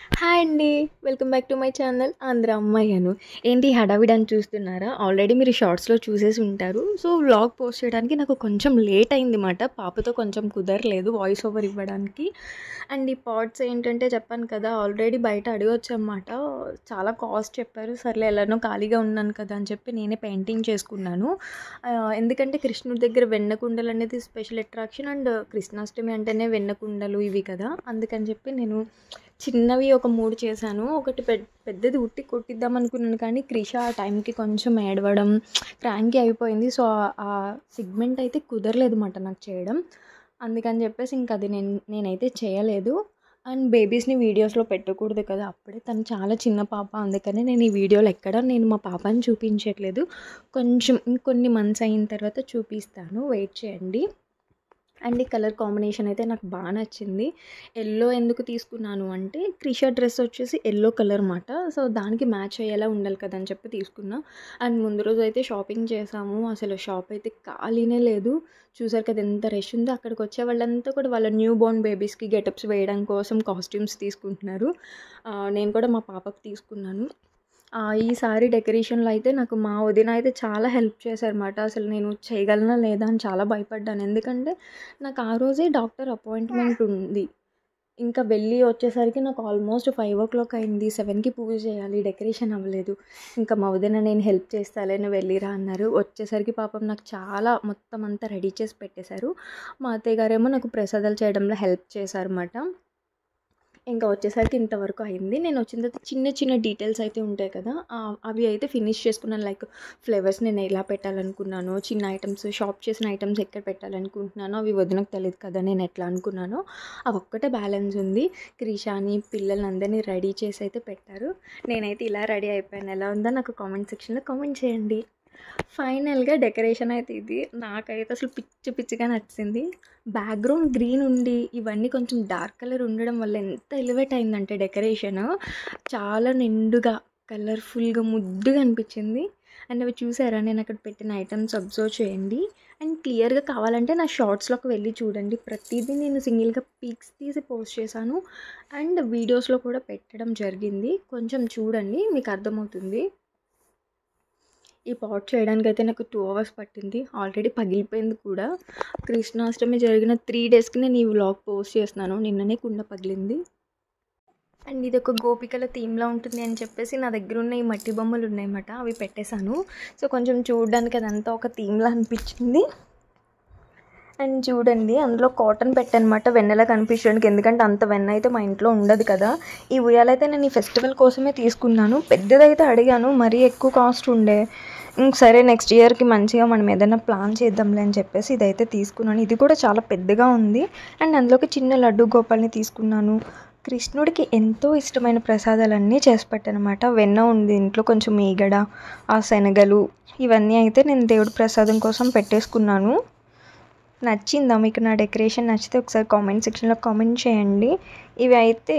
hi అండి welcome back to my channel Andhra అమ్మాయిను ఏంటి హడావిడి అని చూస్తున్నారా ఆల్రెడీ మీరు షార్ట్స్లో చూసేసి ఉంటారు సో వ్లాగ్ పోస్ట్ చేయడానికి నాకు కొంచెం లేట్ అయింది మాట పాపతో కొంచెం కుదరలేదు వాయిస్ ఓవర్ ఇవ్వడానికి అండ్ ఈ పాట్స్ ఏంటంటే చెప్పాను కదా ఆల్రెడీ బయట అడగొచ్చన్నమాట చాలా కాస్ట్ చెప్పారు సర్లే ఎలానో ఖాళీగా ఉన్నాను కదా అని చెప్పి నేనే పెయింటింగ్ చేసుకున్నాను ఆ, ఎందుకంటే కృష్ణుడి దగ్గర వెన్న కుండలు అనేది స్పెషల్ అట్రాక్షన్ అండ్ కృష్ణాష్టమి అంటేనే వెన్న కుండలు ఇవి కదా అందుకని చెప్పి నేను చిన్నవి ఒక మూడు చేశాను ఒకటి పెద్ద పెద్దది ఉట్టి కొట్టిద్దాం అనుకున్నాను కానీ క్రిష ఆ టైంకి కొంచెం ఏడవడం క్రాంకీ అయిపోయింది సో ఆ- ఆ సిగ్మెంట్ అయితే కుదరలేదు మాట నాకు చేయడం అందుకని చెప్పేసి ఇంక అది నేను నేనైతే చేయలేదు అండ్ బేబీస్ని వీడియోస్లో పెట్టకూడదు కదా అప్పుడే తను చాలా చిన్న పాప అందుకని నేను ఈ వీడియోలో ఎక్కడ నేను మా పాపని చూపించట్లేదు కొంచెం ఇంకొన్ని మంత్స్ అయిన తర్వాత చూపిస్తాను వెయిట్ చేయండి అండ్ ఈ కలర్ కాంబినేషన్ అయితే నాకు బాగా నచ్చింది ఎల్లో ఎందుకు తీసుకున్నాను అంటే క్రిషా డ్రెస్ వచ్చేసి ఎల్లో కలర్ మాట సో దానికి మ్యాచ్ అయ్యేలా ఉండాలి కదా అని చెప్పి తీసుకున్నా అండ్ ముందు రోజు అయితే షాపింగ్ చేసాము అసలు షాప్ అయితే ఖాళీనే లేదు చూసారు కదా ఎంత రష్ ఉందో అక్కడికి వచ్చే వాళ్ళంతా కూడా వాళ్ళ న్యూ బోర్న్ బేబీస్కి గెటప్స్ వేయడం కోసం కాస్ట్యూమ్స్ తీసుకుంటున్నారు ఆ, నేను కూడా మా పాపకి తీసుకున్నాను ఆ, ఈసారి డెకరేషన్లో అయితే నాకు మా వదిన అయితే చాలా హెల్ప్ చేశారన్నమాట అసలు నేను చేయగలనా లేదా అని చాలా భయపడ్డాను ఎందుకంటే నాకు ఆ రోజే డాక్టర్ అపాయింట్మెంట్ ఉంది ఇంకా వెళ్ళి వచ్చేసరికి నాకు ఆల్మోస్ట్ ఫైవ్ ఓ క్లాక్ అయింది సెవెన్కి పూజ చేయాలి డెకరేషన్ అవ్వలేదు ఇంకా మా వదిన నేను హెల్ప్ చేస్తాలే నువ్వు వెళ్ళిరా అన్నారు వచ్చేసరికి పాపం నాకు చాలా మొత్తం అంతా రెడీ చేసి పెట్టేశారు మా అత్తయ్య గారేమో నాకు ప్రసాదాలు చేయడంలో హెల్ప్ చేశారన్నమాట ఇంకా వచ్చేసరికి ఇంతవరకు అయింది నేను వచ్చిన తర్వాత చిన్న చిన్న డీటెయిల్స్ అయితే ఉంటాయి కదా ఆ, అవి అయితే ఫినిష్ చేసుకున్నాను లైక్ ఫ్లేవర్స్ నేను ఎలా పెట్టాలనుకున్నాను చిన్న ఐటమ్స్ షాప్ చేసిన ఐటమ్స్ ఎక్కడ పెట్టాలనుకుంటున్నానో అవి వదినకు తెలియదు కదా నేను ఎట్లా అనుకున్నానో అవి ఒక్కటే బ్యాలెన్స్ ఉంది క్రిషాని పిల్లల్ని అందరినీ రెడీ చేసి అయితే పెట్టారు నేనైతే ఇలా రెడీ అయిపోయాను ఎలా ఉందో నాకు కామెంట్ సెక్షన్లో కామెంట్ చేయండి ఫైనల్గా డెకరేషన్ అయితే ఇది నాకైతే అసలు పిచ్చి పిచ్చిగా నచ్చింది బ్యాక్గ్రౌండ్ గ్రీన్ ఉండి ఇవన్నీ కొంచెం డార్క్ కలర్ ఉండడం వల్ల ఎంత ఎలివేట్ అయిందంటే డెకరేషన్ చాలా నిండుగా కలర్ఫుల్గా ముద్దుగా అనిపించింది అండ్ అవి చూసారా నేను అక్కడ పెట్టిన ఐటమ్స్ అబ్జర్వ్ చేయండి అండ్ క్లియర్గా కావాలంటే నా షార్ట్స్లోకి వెళ్ళి చూడండి ప్రతిదీ నేను సింగిల్గా పిక్స్ తీసి పోస్ట్ చేశాను అండ్ వీడియోస్లో కూడా పెట్టడం జరిగింది కొంచెం చూడండి మీకు అర్థమవుతుంది ఈ పాట్ చేయడానికి అయితే నాకు టూ అవర్స్ పట్టింది ఆల్రెడీ పగిలిపోయింది కూడా కృష్ణాష్టమి జరిగిన త్రీ డేస్కి నేను ఈ వ్లాగ్ పోస్ట్ చేస్తున్నాను నిన్ననే కుండ పగిలింది అండ్ ఇది ఒక గోపికల థీమ్లా ఉంటుంది అని చెప్పేసి నా దగ్గర ఉన్న ఈ మట్టి బొమ్మలు ఉన్నాయన్నమాట అవి పెట్టేశాను సో కొంచెం చూడడానికి అదంతా ఒక థీమ్లా అనిపించింది అండ్ చూడండి అందులో కాటన్ పెట్టనమాట వెన్నెల కనిపించడానికి ఎందుకంటే అంత వెన్న అయితే మా ఇంట్లో ఉండదు కదా ఈ ఉయ్యాలైతే నేను ఈ ఫెస్టివల్ కోసమే తీసుకున్నాను పెద్దదైతే అడిగాను మరీ ఎక్కువ కాస్ట్ ఉండే ఇంక సరే నెక్స్ట్ ఇయర్కి మంచిగా మనం ఏదైనా ప్లాన్ చేద్దాంలే అని చెప్పేసి ఇదైతే తీసుకున్నాను ఇది కూడా చాలా పెద్దగా ఉంది అండ్ అందులోకి చిన్న లడ్డు గోపాల్ని తీసుకున్నాను కృష్ణుడికి ఎంతో ఇష్టమైన ప్రసాదాలన్నీ చేసి పెట్టానమాట వెన్న ఉంది ఇంట్లో కొంచెం ఈగడ ఆ శనగలు ఇవన్నీ అయితే నేను దేవుడి ప్రసాదం కోసం పెట్టేసుకున్నాను నచ్చిందా మీకు నా డెకరేషన్ నచ్చితే ఒకసారి కామెంట్ సెక్షన్లో కామెంట్ చేయండి ఇవి అయితే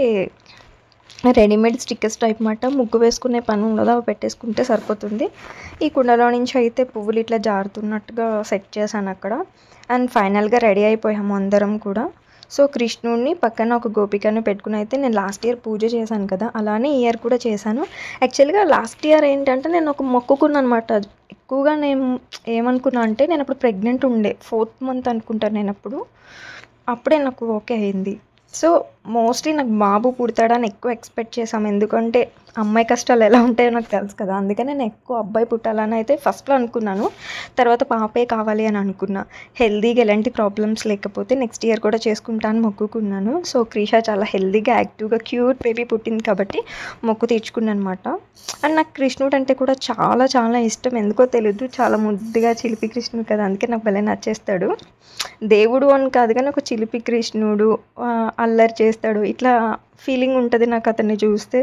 రెడీమేడ్ స్టిక్కర్స్ టైప్ మాట ముగ్గు వేసుకునే పని ఉండదు అవి పెట్టేసుకుంటే సరిపోతుంది ఈ కుండలో నుంచి అయితే పువ్వులు ఇట్లా జారుతున్నట్టుగా సెట్ చేశాను అక్కడ అండ్ ఫైనల్గా రెడీ అయిపోయాము అందరం కూడా సో కృష్ణుడిని పక్కన ఒక గోపికను పెట్టుకుని అయితే నేను లాస్ట్ ఇయర్ పూజ చేశాను కదా అలానే ఈ ఇయర్ కూడా చేశాను యాక్చువల్గా లాస్ట్ ఇయర్ ఏంటంటే నేను ఒక మొక్కుకున్నాను అనమాట ఎక్కువగా నేను ఏమనుకున్నా అంటే నేను అప్పుడు ప్రెగ్నెంట్ ఉండే ఫోర్త్ మంత్ అనుకుంటాను నేను అప్పుడు అప్పుడే నాకు ఓకే అయింది సో మోస్ట్లీ నాకు బాబు పుడతాడని ఎక్కువ ఎక్స్పెక్ట్ చేశాము ఎందుకంటే అమ్మాయి కష్టాలు ఎలా ఉంటాయో నాకు తెలుసు కదా అందుకని నేను ఎక్కువ అబ్బాయి పుట్టాలని అయితే ఫస్ట్లో అనుకున్నాను తర్వాత పాపే కావాలి అని అనుకున్నా హెల్దీగా ఎలాంటి ప్రాబ్లమ్స్ లేకపోతే నెక్స్ట్ ఇయర్ కూడా చేసుకుంటాను మొక్కుకున్నాను సో క్రీషా చాలా హెల్దీగా యాక్టివ్గా క్యూట్ బేబీ పుట్టింది కాబట్టి మొక్కు తీర్చుకున్నాను అనమాట అండ్ నాకు కృష్ణుడు అంటే కూడా చాలా చాలా ఇష్టం ఎందుకో తెలియదు చాలా ముద్దుగా చిలిపి కృష్ణుడు కదా అందుకే నాకు భలే నచ్చేస్తాడు దేవుడు అని కాదు కానీ ఒక చిలిపి కృష్ణుడు ఆ, అల్లరి చేస్తాడు ఇట్లా ఫీలింగ్ ఉంటుంది నాకు అతన్ని చూస్తే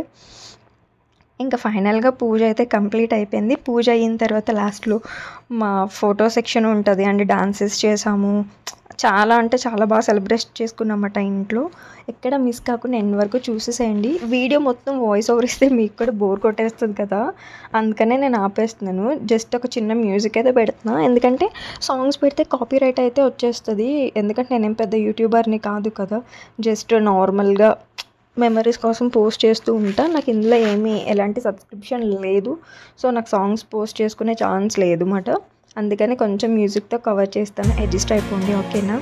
ఇంకా ఫైనల్గా పూజ అయితే కంప్లీట్ అయిపోయింది పూజ అయిన తర్వాత లాస్ట్లో మా ఫోటో సెక్షన్ ఉంటుంది అండ్ డాన్సెస్ చేసాము చాలా అంటే చాలా బాగా సెలబ్రేట్ చేసుకున్నామట ఇంట్లో ఎక్కడ మిస్ కాకుండా ఎండ్ వరకు చూసేసేయండి వీడియో మొత్తం వాయిస్ ఓవర్ ఇస్తే మీకు కూడా బోర్ కొట్టేస్తుంది కదా అందుకనే నేను ఆపేస్తున్నాను జస్ట్ ఒక చిన్న మ్యూజిక్ అయితే పెడుతున్నా ఎందుకంటే సాంగ్స్ పెడితే కాపీ రైట్ అయితే వచ్చేస్తుంది ఎందుకంటే నేనేం పెద్ద యూట్యూబర్ని కాదు కదా జస్ట్ నార్మల్గా మెమరీస్ కోసం పోస్ట్ చేస్తూ ఉంటా నాకు ఇందులో ఏమీ ఎలాంటి సబ్స్క్రిప్షన్ లేదు సో నాకు సాంగ్స్ పోస్ట్ చేసుకునే ఛాన్స్ లేదు మాట అందుకని కొంచెం మ్యూజిక్తో కవర్ చేస్తాను అడ్జస్ట్ అయిపోండి ఓకేనా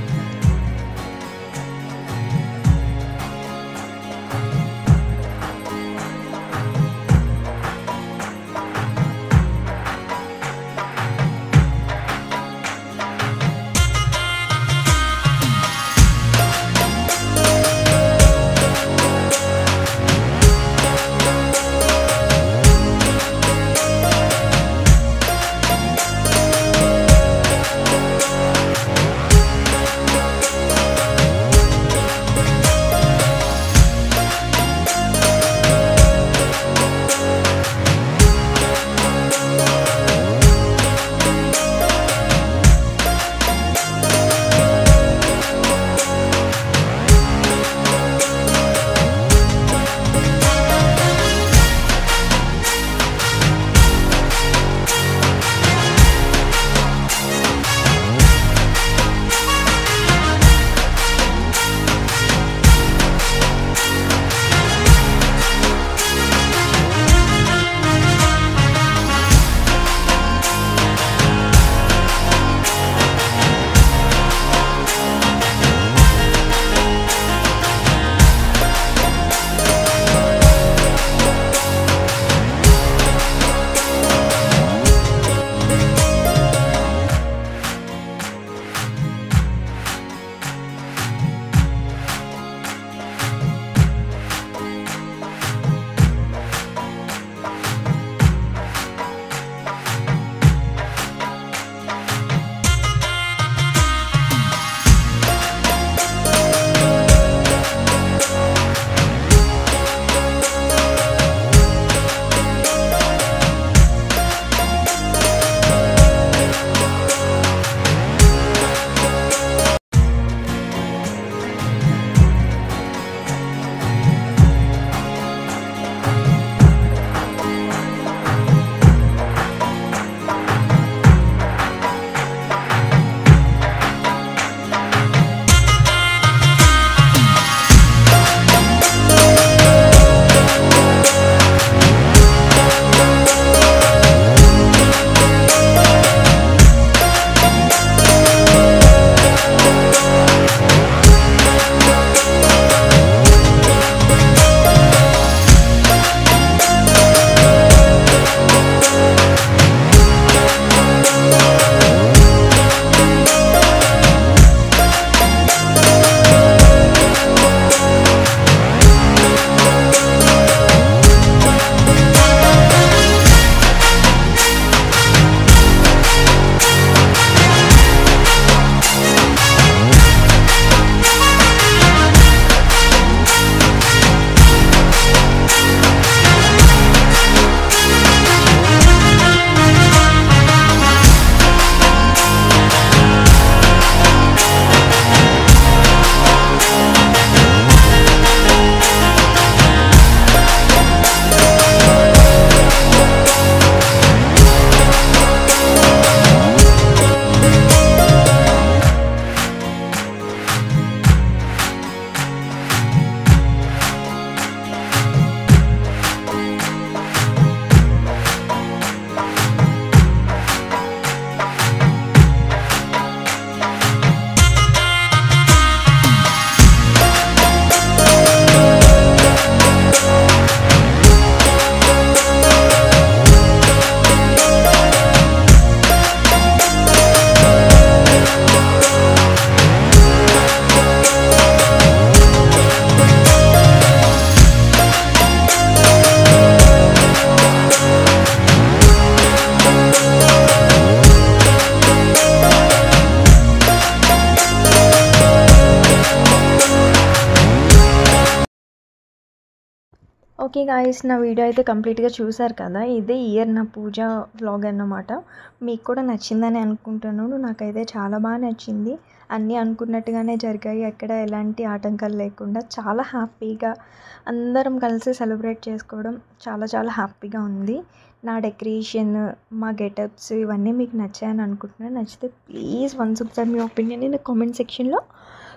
ఓకే గాయస్ నా వీడియో అయితే కంప్లీట్గా చూసారు కదా ఇదే ఇయర్ నా పూజ వ్లాగ్ అన్నమాట మీకు కూడా నచ్చిందని అనుకుంటున్నాను నాకైతే చాలా బాగా నచ్చింది అన్నీ అనుకున్నట్టుగానే జరిగాయి ఎక్కడ ఎలాంటి ఆటంకాలు లేకుండా చాలా హ్యాపీగా అందరం కలిసి సెలబ్రేట్ చేసుకోవడం చాలా చాలా హ్యాపీగా ఉంది నా డెకరేషన్ మా గెటప్స్ ఇవన్నీ మీకు నచ్చాయని అనుకుంటున్నాను నచ్చితే ప్లీజ్ వన్స్ ఒకసారి మీ ఒపీనియన్ నేను కామెంట్ సెక్షన్లో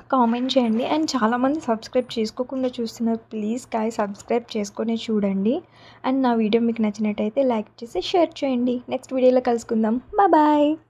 కామెంట్ చేయండి అండ్ చాలామంది సబ్స్క్రైబ్ చేసుకోకుండా చూస్తున్నారు ప్లీజ్ గాయ సబ్స్క్రైబ్ చేసుకొని చూడండి అండ్ నా వీడియో మీకు నచ్చినట్టయితే లైక్ చేసి షేర్ చేయండి నెక్స్ట్ వీడియోలో కలుసుకుందాం బాయ్